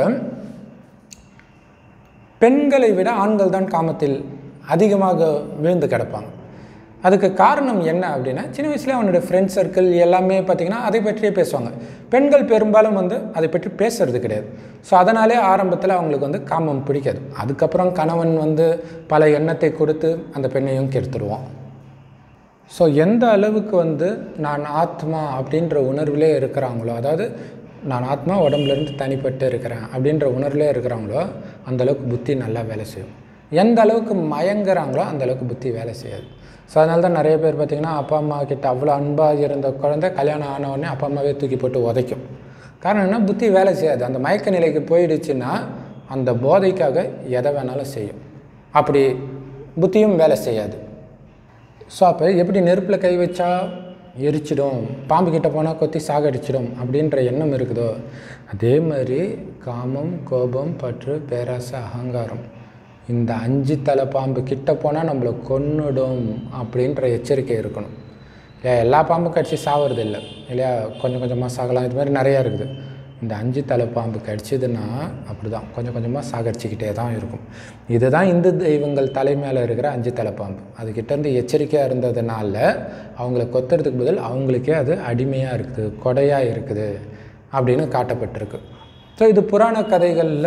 Speaker 1: பெண்களை விட ஆண்கள் தான் காமத்தில் அதிகமாக விழுந்து கிடப்பாங்க அதுக்கு காரணம் என்ன அப்படின்னா சின்ன வயசுலேயே அவனோட ஃப்ரெண்ட் சர்க்கிள் எல்லாமே பார்த்திங்கன்னா அதை பற்றியே பேசுவாங்க பெண்கள் பெரும்பாலும் வந்து அதை பற்றி பேசுறது கிடையாது ஸோ அதனாலே ஆரம்பத்தில் அவங்களுக்கு வந்து காமம் பிடிக்காது அதுக்கப்புறம் கணவன் வந்து பல எண்ணத்தை கொடுத்து அந்த பெண்ணையும் கெடுத்துடுவான் ஸோ எந்த அளவுக்கு வந்து நான் ஆத்மா அப்படின்ற உணர்விலே இருக்கிறாங்களோ அதாவது நான் ஆத்மா உடம்புலேருந்து தனிப்பட்டு இருக்கிறேன் அப்படின்ற உணர்விலே இருக்கிறாங்களோ அந்த அளவுக்கு புத்தி நல்லா வேலை செய்யும் எந்த அளவுக்கு மயங்குறாங்களோ அந்த அளவுக்கு புத்தி வேலை செய்யாது ஸோ அதனால தான் நிறைய பேர் பார்த்திங்கன்னா அப்பா அம்மா கிட்ட அவ்வளோ அன்பாக இருந்த குழந்தை கல்யாணம் ஆன உடனே அப்பா அம்மாவே தூக்கி போட்டு உதைக்கும் காரணம் என்ன புத்தி வேலை செய்யாது அந்த மயக்க நிலைக்கு போயிடுச்சுன்னா அந்த போதைக்காக எதை வேணாலும் செய்யும் அப்படி புத்தியும் வேலை செய்யாது ஸோ அப்போ எப்படி நெருப்பில் கை வச்சா எரிச்சிடும் பாம்பு கிட்ட போனால் கொத்தி சாகடிச்சிடும் அப்படின்ற எண்ணம் இருக்குதோ அதே மாதிரி காமம் கோபம் பற்று பேராசை அகங்காரம் இந்த அஞ்சு தலை பாம்பு கிட்ட போனால் நம்மளை கொன்னுடும் அப்படின்ற எச்சரிக்கை இருக்கணும் இல்லையா எல்லா பாம்பும் கடிச்சு சாவறது இல்லை இல்லையா கொஞ்சம் கொஞ்சமாக சாகலாம் இது மாதிரி நிறையா இருக்குது இந்த அஞ்சு தலை பாம்பு கடிச்சதுன்னா அப்படி தான் கொஞ்சம் கொஞ்சமாக சாகடிச்சிக்கிட்டே தான் இருக்கும் இதுதான் இந்து தெய்வங்கள் தலை மேலே இருக்கிற அஞ்சு தலை பாம்பு அதுக்கிட்டேருந்து எச்சரிக்கையாக இருந்ததுனால அவங்கள கொத்துறதுக்கு பதில் அவங்களுக்கே அது அடிமையாக இருக்குது கொடையாக இருக்குது அப்படின்னு காட்டப்பட்டிருக்கு ஸோ இது புராண கதைகளில்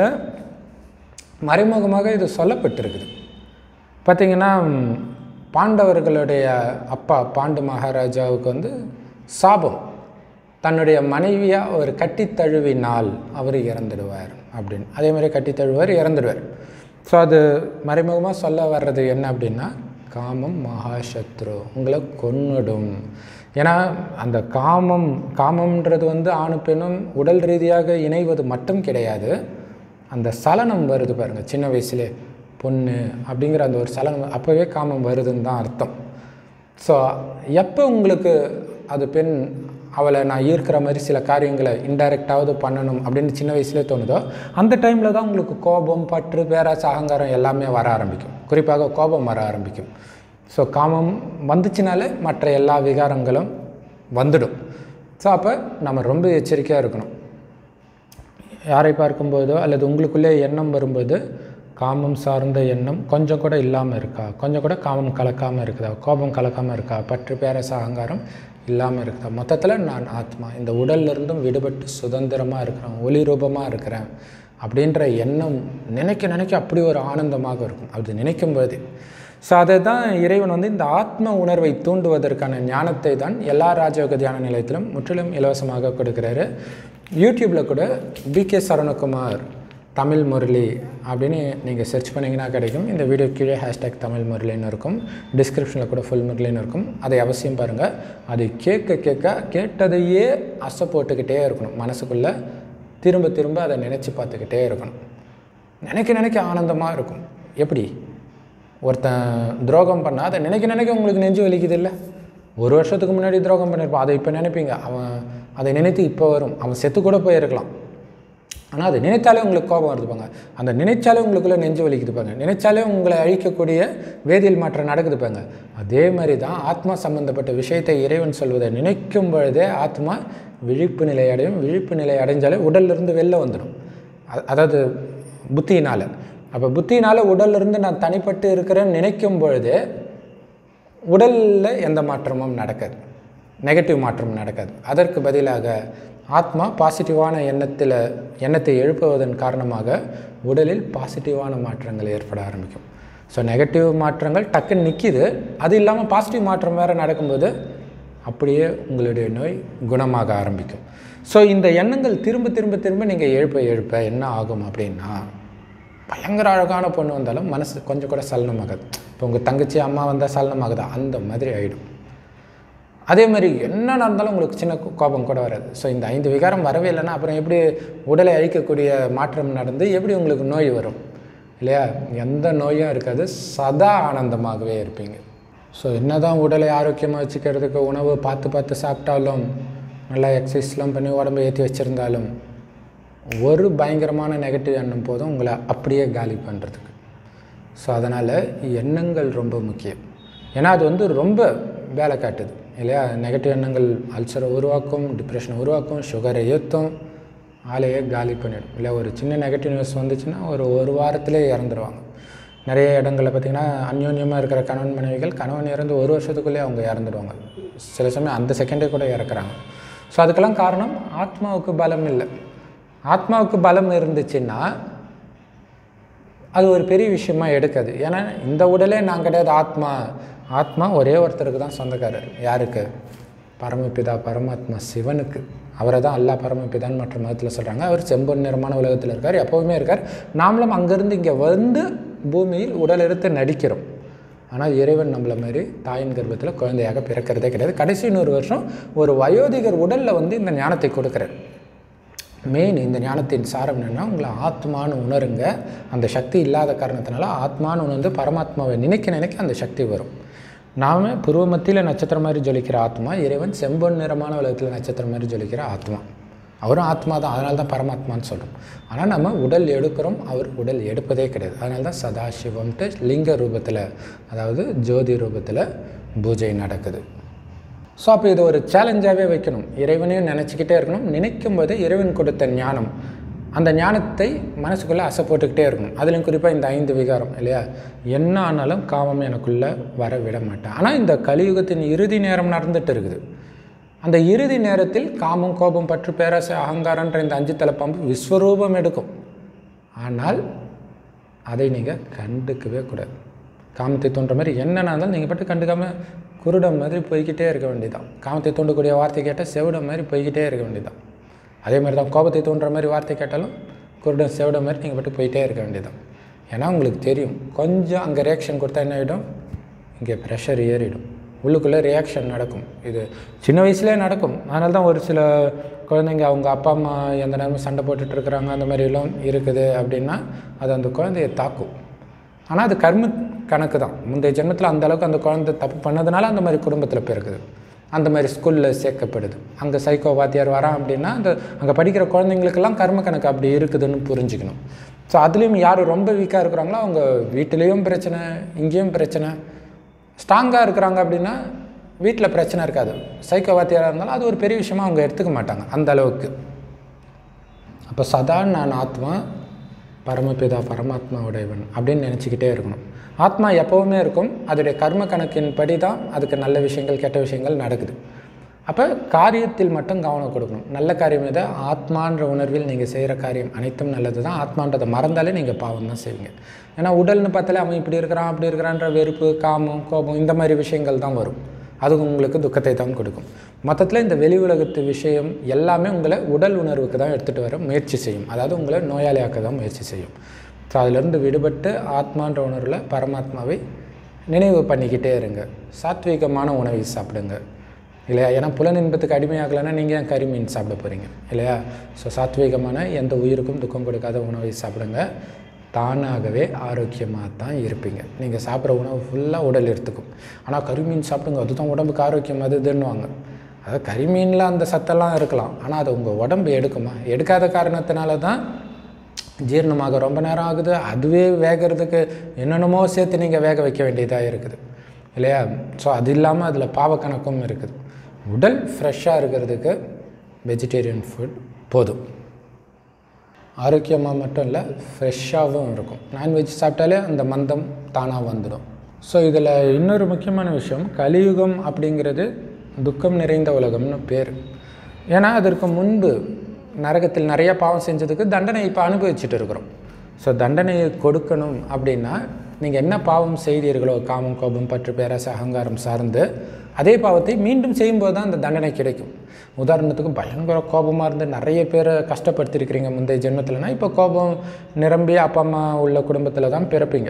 Speaker 1: மறைமுகமாக இது சொல்லப்பட்டிருக்குது பார்த்திங்கன்னா பாண்டவர்களுடைய அப்பா பாண்டு மகாராஜாவுக்கு வந்து சாபம் தன்னுடைய மனைவியாக ஒரு கட்டி தழுவினால் அவர் இறந்துடுவார் அப்படின்னு அதே மாதிரி கட்டி தழுவார் இறந்துடுவார் ஸோ அது மறைமுகமாக சொல்ல வர்றது என்ன அப்படின்னா காமம் மகாசத்ரு உங்களை கொன்னுடும் ஏன்னா அந்த காமம் காமம்ன்றது வந்து ஆணு பெண்ணும் உடல் ரீதியாக இணைவது மட்டும் கிடையாது அந்த சலனம் வருது பாருங்கள் சின்ன வயசுலே பொண்ணு அப்படிங்கிற அந்த ஒரு சலனம் அப்போவே காமம் வருதுன்னு தான் அர்த்தம் ஸோ எப்போ உங்களுக்கு அது பெண் அவளை நான் ஈர்க்கிற மாதிரி சில காரியங்களை இன்டைரக்டாவது பண்ணணும் அப்படின்னு சின்ன வயசுலேயே தோணுதோ அந்த டைமில் தான் உங்களுக்கு கோபம் பற்று பேராசை அகங்காரம் எல்லாமே வர ஆரம்பிக்கும் குறிப்பாக கோபம் வர ஆரம்பிக்கும் ஸோ காமம் வந்துச்சுனாலே மற்ற எல்லா விகாரங்களும் வந்துடும் ஸோ அப்போ நம்ம ரொம்ப எச்சரிக்கையாக இருக்கணும் யாரை பார்க்கும்போதோ அல்லது உங்களுக்குள்ளே எண்ணம் வரும்போது காமம் சார்ந்த எண்ணம் கொஞ்சம் கூட இல்லாமல் இருக்கா கொஞ்சம் கூட காமம் கலக்காமல் இருக்குதா கோபம் கலக்காமல் இருக்கா பற்று பேரச அகங்காரம் இல்லாமல் இருக்குதா மொத்தத்தில் நான் ஆத்மா இந்த உடல்ல இருந்தும் விடுபட்டு சுதந்திரமாக இருக்கிறேன் ஒளி ரூபமாக இருக்கிறேன் அப்படின்ற எண்ணம் நினைக்க நினைக்க அப்படி ஒரு ஆனந்தமாக இருக்கும் அது நினைக்கும் போதே ஸோ அதை தான் இறைவன் வந்து இந்த ஆத்ம உணர்வை தூண்டுவதற்கான ஞானத்தை தான் எல்லா ராஜயோக தியான நிலையத்திலும் முற்றிலும் இலவசமாக கொடுக்குறாரு யூடியூப்பில் கூட பிகே சரவணகுமார் தமிழ் முரளி அப்படின்னு நீங்கள் சர்ச் பண்ணிங்கன்னா கிடைக்கும் இந்த வீடியோ கீழே ஹேஷ்டேக் தமிழ் முரளின்னு இருக்கும் டிஸ்கிரிப்ஷனில் கூட ஃபுல் முரளின்னு இருக்கும் அதை அவசியம் பாருங்கள் அது கேட்க கேட்க கேட்டதையே அசை போட்டுக்கிட்டே இருக்கணும் மனசுக்குள்ளே திரும்ப திரும்ப அதை நினச்சி பார்த்துக்கிட்டே இருக்கணும் நினைக்க நினைக்க ஆனந்தமாக இருக்கும் எப்படி ஒருத்தன் துரோகம் பண்ணால் அதை நினைக்க நினைக்க உங்களுக்கு நெஞ்சு வலிக்குது இல்லை ஒரு வருஷத்துக்கு முன்னாடி துரோகம் பண்ணியிருப்பான் அதை இப்போ நினைப்பீங்க அவன் அதை நினைத்து இப்போ வரும் அவன் செத்து கூட போயிருக்கலாம் ஆனால் அதை நினைத்தாலே உங்களுக்கு கோபம் வருதுப்பாங்க அந்த நினைச்சாலே உங்களுக்குள்ளே நெஞ்சு வலிக்குது பாங்க நினைச்சாலே உங்களை அழிக்கக்கூடிய வேதியியல் மாற்றம் நடக்குது பாங்க அதே மாதிரி தான் ஆத்மா சம்பந்தப்பட்ட விஷயத்தை இறைவன் சொல்வதை நினைக்கும் பொழுதே ஆத்மா விழிப்பு நிலை அடையும் விழிப்பு நிலை அடைஞ்சாலே உடல்லிருந்து வெளில வந்துடும் அ- அதாவது புத்தியினால் அப்போ புத்தியினால் உடல்லிருந்து நான் தனிப்பட்டு இருக்கிறேன்னு நினைக்கும் பொழுதே உடலில் எந்த மாற்றமும் நடக்காது நெகட்டிவ் மாற்றம் நடக்காது அதற்கு பதிலாக ஆத்மா பாசிட்டிவான எண்ணத்தில் எண்ணத்தை எழுப்புவதன் காரணமாக உடலில் பாசிட்டிவான மாற்றங்கள் ஏற்பட ஆரம்பிக்கும் ஸோ நெகட்டிவ் மாற்றங்கள் டக்குன்னு நிற்கிது அது இல்லாமல் பாசிட்டிவ் மாற்றம் வேறு நடக்கும்போது அப்படியே உங்களுடைய நோய் குணமாக ஆரம்பிக்கும் ஸோ இந்த எண்ணங்கள் திரும்ப திரும்ப திரும்ப நீங்கள் எழுப்ப எழுப்ப என்ன ஆகும் அப்படின்னா பயங்கர அழகான பொண்ணு வந்தாலும் மனசு கொஞ்சம் கூட சலனமாகாது இப்போ உங்கள் தங்கச்சி அம்மா வந்தால் சலனமாகுதா அந்த மாதிரி ஆகிடும் அதே மாதிரி என்ன நடந்தாலும் உங்களுக்கு சின்ன கோ- கோபம் கூட வராது ஸோ இந்த ஐந்து விகாரம் வரவே இல்லைன்னா அப்புறம் எப்படி உடலை அழிக்கக்கூடிய மாற்றம் நடந்து எப்படி உங்களுக்கு நோய் வரும் இல்லையா எந்த நோயும் இருக்காது சதா ஆனந்தமாகவே இருப்பீங்க ஸோ என்னதான் உடலை ஆரோக்கியமாக வச்சுக்கிறதுக்கு உணவு பார்த்து பார்த்து சாப்பிட்டாலும் நல்லா எக்ஸசைஸ்லாம் பண்ணி உடம்பை ஏற்றி வச்சுருந்தாலும் ஒரு பயங்கரமான நெகட்டிவ் எண்ணம் போதும் உங்களை அப்படியே காலி பண்ணுறதுக்கு ஸோ அதனால் எண்ணங்கள் ரொம்ப முக்கியம் ஏன்னா அது வந்து ரொம்ப வேலை காட்டுது இல்லையா நெகட்டிவ் எண்ணங்கள் அல்சரை உருவாக்கும் டிப்ரெஷனை உருவாக்கும் சுகரை ஏற்றும் ஆளையே காலி பண்ணிடும் இல்லை ஒரு சின்ன நெகட்டிவ் நியூஸ் வந்துச்சுன்னா ஒரு ஒரு வாரத்திலே இறந்துருவாங்க நிறைய இடங்களில் பார்த்திங்கன்னா அந்யோன்யமாக இருக்கிற கணவன் மனைவிகள் கணவன் இறந்து ஒரு வருஷத்துக்குள்ளே அவங்க இறந்துடுவாங்க சில சமயம் அந்த செகண்டே கூட இறக்குறாங்க ஸோ அதுக்கெல்லாம் காரணம் ஆத்மாவுக்கு பலம் இல்லை ஆத்மாவுக்கு பலம் இருந்துச்சுன்னா அது ஒரு பெரிய விஷயமா எடுக்காது ஏன்னா இந்த உடலே நான் கிடையாது ஆத்மா ஆத்மா ஒரே ஒருத்தருக்கு தான் சொந்தக்காரர் யாருக்கு பரமபிதா பரமாத்மா சிவனுக்கு அவரை தான் அல்லாஹ் பரமபிதான்னு மற்ற மதத்தில் சொல்கிறாங்க அவர் செம்பொன் நிறமான உலகத்தில் இருக்கார் எப்போவுமே இருக்கார் நாமளும் அங்கேருந்து இங்கே வந்து பூமியில் உடல் எடுத்து நடிக்கிறோம் ஆனால் இறைவன் நம்மளை மாதிரி தாயின் கர்ப்பத்தில் குழந்தையாக பிறக்கிறதே கிடையாது கடைசி நூறு வருஷம் ஒரு வயோதிகர் உடலில் வந்து இந்த ஞானத்தை கொடுக்குறார் மெயின் இந்த ஞானத்தின் சாரம் என்னென்னா உங்களை ஆத்மான்னு உணருங்க அந்த சக்தி இல்லாத காரணத்தினால ஆத்மான்னு உணர்ந்து பரமாத்மாவை நினைக்க நினைக்க அந்த சக்தி வரும் நாம புருவ மத்தியில் நட்சத்திரம் மாதிரி ஜொலிக்கிற ஆத்மா இறைவன் செம்பொன் நிறமான உலகத்தில் நட்சத்திரம் மாதிரி ஜொலிக்கிற ஆத்மா அவரும் ஆத்மா தான் அதனால தான் பரமாத்மான்னு சொல்கிறோம் ஆனால் நம்ம உடல் எடுக்கிறோம் அவர் உடல் எடுப்பதே கிடையாது அதனால தான் சதாசிவம்ட்டு லிங்க ரூபத்தில் அதாவது ஜோதி ரூபத்தில் பூஜை நடக்குது ஸோ அப்போ இது ஒரு சேலஞ்சாகவே வைக்கணும் இறைவனையும் நினச்சிக்கிட்டே இருக்கணும் நினைக்கும் போதே இறைவன் கொடுத்த ஞானம் அந்த ஞானத்தை மனசுக்குள்ளே அசை போட்டுக்கிட்டே இருக்கணும் அதுலேயும் குறிப்பாக இந்த ஐந்து விகாரம் இல்லையா என்ன ஆனாலும் காமம் எனக்குள்ளே வர விட மாட்டேன் ஆனால் இந்த கலியுகத்தின் இறுதி நேரம் நடந்துட்டு இருக்குது அந்த இறுதி நேரத்தில் காமம் கோபம் பற்று பேராசை அகங்காரன்ற இந்த அஞ்சு தலைப்பாம்பு விஸ்வரூபம் எடுக்கும் ஆனால் அதை நீங்கள் கண்டுக்கவே கூடாது காமத்தை தோன்ற மாதிரி என்னென்ன இருந்தாலும் நீங்கள் பட்டு கண்டுக்காம குருடம் மாதிரி போய்கிட்டே இருக்க வேண்டியதான் காமத்தை தோண்டக்கூடிய வார்த்தை கேட்டால் செவிடம் மாதிரி போய்கிட்டே இருக்க வேண்டியதான் அதே மாதிரி தான் கோபத்தை தோன்ற மாதிரி வார்த்தை கேட்டாலும் குருடன் செவிடம் மாதிரி நீங்கள் பட்டு போயிட்டே இருக்க வேண்டியதான் ஏன்னா உங்களுக்கு தெரியும் கொஞ்சம் அங்கே ரியாக்ஷன் கொடுத்தா என்ன ஆகிடும் இங்கே ப்ரெஷர் ஏறிடும் உள்ளுக்குள்ளே ரியாக்ஷன் நடக்கும் இது சின்ன வயசுலேயே நடக்கும் அதனால தான் ஒரு சில குழந்தைங்க அவங்க அப்பா அம்மா எந்த நேரமும் சண்டை போட்டுட்டு இருக்கிறாங்க அந்த மாதிரிலாம் இருக்குது அப்படின்னா அது அந்த குழந்தைய தாக்கும் ஆனால் அது கர்ம கணக்கு தான் முந்தைய ஜென்மத்தில் அந்த அளவுக்கு அந்த குழந்தை தப்பு பண்ணதுனால அந்த மாதிரி குடும்பத்தில் பிறக்குது அந்த மாதிரி ஸ்கூலில் சேர்க்கப்படுது அங்கே சைக்கோ வாத்தியார் வரான் அப்படின்னா அந்த அங்கே படிக்கிற குழந்தைங்களுக்கெல்லாம் கர்ம கணக்கு அப்படி இருக்குதுன்னு புரிஞ்சுக்கணும் ஸோ அதுலேயும் யார் ரொம்ப வீக்காக இருக்கிறாங்களோ அவங்க வீட்டிலையும் பிரச்சனை இங்கேயும் பிரச்சனை ஸ்ட்ராங்காக இருக்கிறாங்க அப்படின்னா வீட்டில் பிரச்சனை இருக்காது சைக்கோ வாத்தியாராக இருந்தாலும் அது ஒரு பெரிய விஷயமா அவங்க எடுத்துக்க மாட்டாங்க அந்த அளவுக்கு அப்போ சதா நான் ஆத்மா பரமபிதா பரமாத்மா உடையவன் அப்படின்னு நினச்சிக்கிட்டே இருக்கணும் ஆத்மா எப்போவுமே இருக்கும் அதோடைய கர்ம கணக்கின்படி தான் அதுக்கு நல்ல விஷயங்கள் கெட்ட விஷயங்கள் நடக்குது அப்போ காரியத்தில் மட்டும் கவனம் கொடுக்கணும் நல்ல காரியம் எதை ஆத்மான்ற உணர்வில் நீங்கள் செய்கிற காரியம் அனைத்தும் நல்லது தான் ஆத்மான்றதை மறந்தாலே நீங்கள் பாவம் தான் செய்வீங்க ஏன்னா உடல்னு பார்த்தாலே அவன் இப்படி இருக்கிறான் அப்படி இருக்கிறான்ற வெறுப்பு காமம் கோபம் இந்த மாதிரி விஷயங்கள் தான் வரும் அது உங்களுக்கு துக்கத்தை தான் கொடுக்கும் மொத்தத்தில் இந்த வெளி உலகத்து விஷயம் எல்லாமே உங்களை உடல் உணர்வுக்கு தான் எடுத்துகிட்டு வர முயற்சி செய்யும் அதாவது உங்களை நோயாளியாக்க தான் முயற்சி செய்யும் ஸோ அதிலிருந்து விடுபட்டு ஆத்மான்ற உணர்வில் பரமாத்மாவை நினைவு பண்ணிக்கிட்டே இருங்க சாத்வீகமான உணவை சாப்பிடுங்க இல்லையா ஏன்னா புலனின்பத்துக்கு அடிமையாகலைன்னா நீங்கள் ஏன் கறி மீன் சாப்பிட போகிறீங்க இல்லையா ஸோ சாத்வீகமான எந்த உயிருக்கும் துக்கம் கொடுக்காத உணவை சாப்பிடுங்க தானாகவே ஆரோக்கியமாக தான் இருப்பீங்க நீங்கள் சாப்பிட்ற உணவு ஃபுல்லாக உடல் எடுத்துக்கும் ஆனால் கறிமீன் சாப்பிடுங்க அதுதான் உடம்புக்கு ஆரோக்கியம் அது இதுன்னுவாங்க அதாவது கறிமீனில் அந்த சத்தெல்லாம் இருக்கலாம் ஆனால் அது உங்கள் உடம்பு எடுக்குமா எடுக்காத காரணத்தினால தான் ஜீரணமாக ரொம்ப நேரம் ஆகுது அதுவே வேகிறதுக்கு என்னென்னமோ சேர்த்து நீங்கள் வேக வைக்க வேண்டியதாக இருக்குது இல்லையா ஸோ அது இல்லாமல் அதில் பாவக்கணக்கும் இருக்குது உடல் ஃப்ரெஷ்ஷாக இருக்கிறதுக்கு வெஜிடேரியன் ஃபுட் போதும் ஆரோக்கியமாக மட்டும் இல்லை ஃப்ரெஷ்ஷாகவும் இருக்கும் நான்வெஜ் சாப்பிட்டாலே அந்த மந்தம் தானாக வந்துடும் ஸோ இதில் இன்னொரு முக்கியமான விஷயம் கலியுகம் அப்படிங்கிறது துக்கம் நிறைந்த உலகம்னு பேர் ஏன்னா அதற்கு முன்பு நரகத்தில் நிறைய பாவம் செஞ்சதுக்கு தண்டனை இப்போ அனுபவிச்சுட்டு இருக்கிறோம் ஸோ தண்டனையை கொடுக்கணும் அப்படின்னா நீங்கள் என்ன பாவம் செய்தீர்களோ காமம் கோபம் பற்று பேராசை அகங்காரம் சார்ந்து அதே பாவத்தை மீண்டும் செய்யும்போது தான் அந்த தண்டனை கிடைக்கும் உதாரணத்துக்கு பயங்கர கோபமாக இருந்து நிறைய பேரை கஷ்டப்படுத்திருக்கிறீங்க முந்தைய ஜென்மத்தில்னா இப்போ கோபம் நிரம்பி அப்பா அம்மா உள்ள குடும்பத்தில் தான் பிறப்பீங்க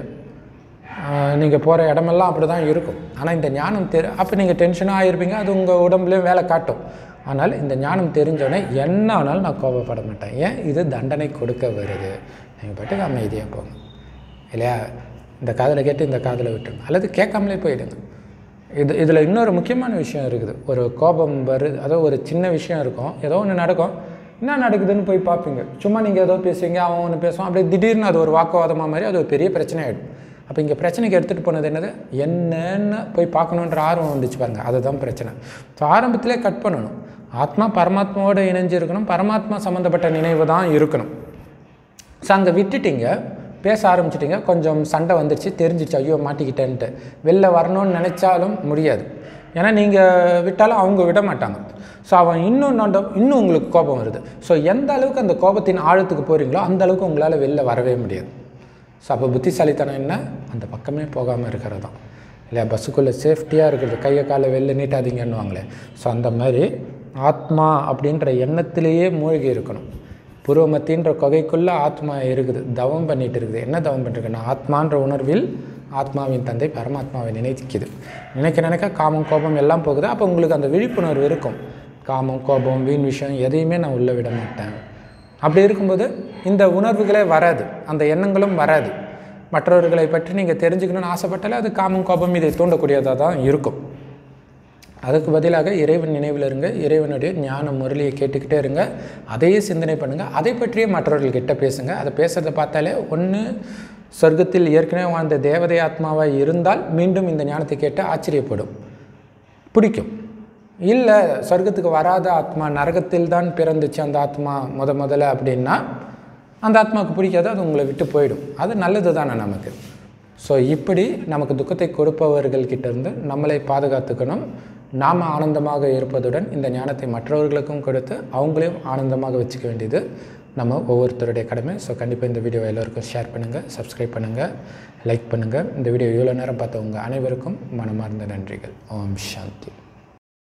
Speaker 1: நீங்கள் போகிற இடமெல்லாம் அப்படி தான் இருக்கும் ஆனால் இந்த ஞானம் தெரி அப்போ நீங்கள் டென்ஷனாக ஆகிருப்பீங்க அது உங்கள் உடம்புலையும் வேலை காட்டும் ஆனால் இந்த ஞானம் தெரிஞ்சோடனே என்ன ஆனாலும் நான் கோபப்பட மாட்டேன் ஏன் இது தண்டனை கொடுக்க வருது நீங்கள் பாட்டுக்கு அமைதியாக போங்க இல்லையா இந்த காதில் கேட்டு இந்த காதில் விட்டுருங்க அல்லது கேட்காமலே போயிடுங்க இது இதில் இன்னொரு முக்கியமான விஷயம் இருக்குது ஒரு கோபம் வருது அதாவது ஒரு சின்ன விஷயம் இருக்கும் ஏதோ ஒன்று நடக்கும் என்ன நடக்குதுன்னு போய் பார்ப்பீங்க சும்மா நீங்கள் ஏதோ பேசுவீங்க அவன் ஒன்று பேசுவான் அப்படியே திடீர்னு அது ஒரு வாக்குவாதமாக மாதிரி அது ஒரு பெரிய பிரச்சனை ஆகிடும் அப்போ இங்கே பிரச்சனைக்கு எடுத்துகிட்டு போனது என்னது என்னன்னு போய் பார்க்கணுன்ற ஆர்வம் வந்துச்சு பாருங்கள் அதுதான் பிரச்சனை ஸோ ஆரம்பத்திலே கட் பண்ணணும் ஆத்மா பரமாத்மாவோடு இணைஞ்சு இருக்கணும் பரமாத்மா சம்மந்தப்பட்ட நினைவு தான் இருக்கணும் ஸோ அங்கே விட்டுட்டீங்க பேச ஆரம்பிச்சிட்டிங்க கொஞ்சம் சண்டை வந்துடுச்சு தெரிஞ்சிச்சு ஐயோ மாட்டிக்கிட்டேன்ட்டு வெளில வரணும்னு நினச்சாலும் முடியாது ஏன்னா நீங்கள் விட்டாலும் அவங்க விட மாட்டாங்க ஸோ அவன் இன்னும் நோண்ட இன்னும் உங்களுக்கு கோபம் வருது ஸோ எந்த அளவுக்கு அந்த கோபத்தின் ஆழத்துக்கு போகிறீங்களோ அந்த அளவுக்கு உங்களால் வெளில வரவே முடியாது ஸோ அப்போ புத்திசாலித்தனம் என்ன அந்த பக்கமே போகாமல் இருக்கிறது தான் இல்லையா பஸ்ஸுக்குள்ளே சேஃப்டியாக இருக்கிறது கையை காலை வெளில நீட்டாதீங்கன்னுவாங்களே ஸோ அந்த மாதிரி ஆத்மா அப்படின்ற எண்ணத்திலேயே மூழ்கி இருக்கணும் புருவமத்தின்ற கொகைக்குள்ளே ஆத்மா இருக்குது தவம் பண்ணிட்டு இருக்குது என்ன தவம் பண்ணிருக்குன்னா ஆத்மான்ற உணர்வில் ஆத்மாவின் தந்தை பரமாத்மாவை நினைக்குது நினைக்க நினைக்க காமம் கோபம் எல்லாம் போகுது அப்போ உங்களுக்கு அந்த விழிப்புணர்வு இருக்கும் காமம் கோபம் வீண் விஷயம் எதையுமே நான் உள்ளே விட மாட்டேன் அப்படி இருக்கும்போது இந்த உணர்வுகளே வராது அந்த எண்ணங்களும் வராது மற்றவர்களை பற்றி நீங்கள் தெரிஞ்சுக்கணும்னு ஆசைப்பட்டாலே அது காமம் கோபம் இதை தூண்டக்கூடியதாக தான் இருக்கும் அதுக்கு பதிலாக இறைவன் நினைவில் இருங்க இறைவனுடைய ஞான முரளியை கேட்டுக்கிட்டே இருங்க அதையே சிந்தனை பண்ணுங்கள் அதை பற்றியே மற்றவர்கள்கிட்ட பேசுங்க அதை பேசுகிறத பார்த்தாலே ஒன்று சொர்க்கத்தில் ஏற்கனவே வாழ்ந்த தேவதை ஆத்மாவாக இருந்தால் மீண்டும் இந்த ஞானத்தை கேட்டு ஆச்சரியப்படும் பிடிக்கும் இல்லை சொர்க்கத்துக்கு வராத ஆத்மா நரகத்தில் தான் பிறந்துச்சு அந்த ஆத்மா முத முதல்ல அப்படின்னா அந்த ஆத்மாவுக்கு பிடிக்காது அது உங்களை விட்டு போயிடும் அது நல்லது தானே நமக்கு ஸோ இப்படி நமக்கு துக்கத்தை கொடுப்பவர்கள்கிட்ட இருந்து நம்மளை பாதுகாத்துக்கணும் நாம் ஆனந்தமாக இருப்பதுடன் இந்த ஞானத்தை மற்றவர்களுக்கும் கொடுத்து அவங்களையும் ஆனந்தமாக வச்சுக்க வேண்டியது நம்ம ஒவ்வொருத்தருடைய கடமை ஸோ கண்டிப்பாக இந்த வீடியோ எல்லோருக்கும் ஷேர் பண்ணுங்கள் சப்ஸ்கிரைப் பண்ணுங்கள் லைக் பண்ணுங்கள் இந்த வீடியோ இவ்வளோ நேரம் பார்த்தவங்க அனைவருக்கும் மனமார்ந்த நன்றிகள் ஓம் சாந்தி